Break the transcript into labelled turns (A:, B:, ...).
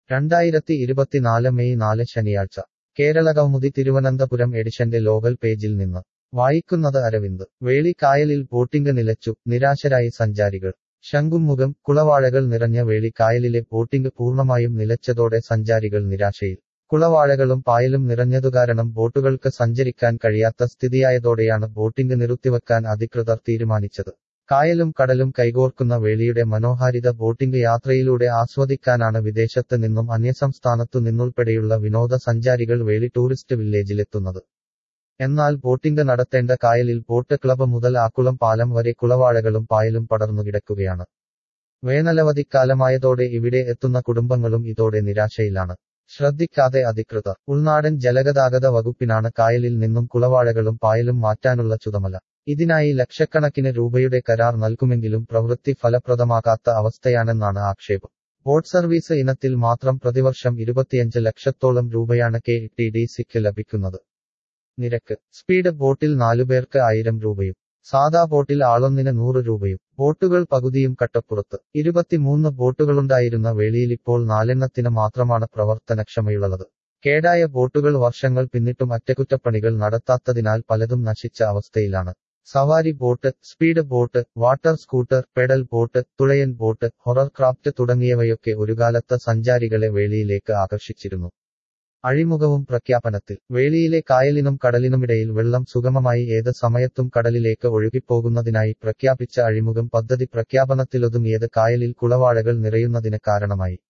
A: രണ്ടായിരത്തി ഇരുപത്തിനാല് മെയ് നാല് ശനിയാഴ്ച കേരളകൗമുദി തിരുവനന്തപുരം എഡിഷന്റെ ലോകൽ പേജിൽ നിന്ന് വായിക്കുന്നത് അരവിന്ദ് വേളിക്കായലിൽ ബോട്ടിംഗ് നിലച്ചു നിരാശരായി സഞ്ചാരികൾ ശംഖുമുഖം കുളവാഴകൾ നിറഞ്ഞ വേളിക്കായലിലെ ബോട്ടിംഗ് പൂർണ്ണമായും നിലച്ചതോടെ സഞ്ചാരികൾ നിരാശയിൽ കുളവാഴകളും പായലും നിറഞ്ഞതുകാരണം ബോട്ടുകൾക്ക് സഞ്ചരിക്കാൻ കഴിയാത്ത സ്ഥിതിയായതോടെയാണ് ബോട്ടിംഗ് നിർത്തിവെക്കാൻ അധികൃതർ തീരുമാനിച്ചത് കായലും കടലും കൈകോർക്കുന്ന വേളിയുടെ മനോഹാരിത ബോട്ടിംഗ് യാത്രയിലൂടെ ആസ്വദിക്കാനാണ് വിദേശത്ത് നിന്നും അന്യസംസ്ഥാനത്തു നിന്നുൾപ്പെടെയുള്ള വിനോദസഞ്ചാരികൾ വേളി ടൂറിസ്റ്റ് വില്ലേജിലെത്തുന്നത് എന്നാൽ ബോട്ടിംഗ് നടത്തേണ്ട കായലിൽ ബോട്ട് ക്ലബ് മുതൽ ആക്കുളം പാലം വരെ കുളവാഴകളും പായലും പടർന്നു കിടക്കുകയാണ് വേനലവധിക്കാലമായതോടെ ഇവിടെ എത്തുന്ന കുടുംബങ്ങളും ഇതോടെ നിരാശയിലാണ് ശ്രദ്ധിക്കാതെ അധികൃതർ ഉൾനാടൻ ജലഗതാഗത വകുപ്പിനാണ് കായലിൽ നിന്നും കുളവാഴകളും പായലും മാറ്റാനുള്ള ചുമതല ഇതിനായി ലക്ഷക്കണക്കിന് രൂപയുടെ കരാർ നൽകുമെങ്കിലും പ്രവൃത്തി ഫലപ്രദമാകാത്ത അവസ്ഥയാണെന്നാണ് ആക്ഷേപം ബോട്ട് സർവീസ് ഇനത്തിൽ മാത്രം പ്രതിവർഷം ഇരുപത്തിയഞ്ച് ലക്ഷത്തോളം രൂപയാണ് കെ ടി ഡി സിക്ക് ലഭിക്കുന്നത് നിരക്ക് സ്പീഡ് ബോട്ടിൽ നാലുപേർക്ക് ആയിരം രൂപയും സാദാ ബോട്ടിൽ ആളൊന്നിന് നൂറ് രൂപയും ബോട്ടുകൾ പകുതിയും കട്ടപ്പുറത്ത് ഇരുപത്തിമൂന്ന് ബോട്ടുകളുണ്ടായിരുന്ന വേളിയിലിപ്പോൾ നാലെണ്ണത്തിന് മാത്രമാണ് പ്രവർത്തനക്ഷമയുള്ളത് കേടായ ബോട്ടുകൾ വർഷങ്ങൾ പിന്നിട്ടും അറ്റകുറ്റപ്പണികൾ നടത്താത്തതിനാൽ പലതും നശിച്ച അവസ്ഥയിലാണ് സവാരി boat speed boat water scooter pedal boat തുഴയൻ ബോട്ട് ഹൊറർ ക്രാഫ്റ്റ് തുടങ്ങിയവയൊക്കെ ഒരുകാലത്ത് സഞ്ചാരികളെ വേളിയിലേക്ക് ആകർഷിച്ചിരുന്നു അഴിമുഖവും പ്രഖ്യാപനത്തിൽ വേളിയിലെ കായലിനും കടലിനുമിടയിൽ വെള്ളം സുഗമമായി ഏത് സമയത്തും കടലിലേക്ക് ഒഴുകിപ്പോകുന്നതിനായി പ്രഖ്യാപിച്ച അഴിമുഖം പദ്ധതി പ്രഖ്യാപനത്തിലൊതുങ്ങിയത് കായലിൽ കുളവാഴകൾ നിറയുന്നതിന് കാരണമായി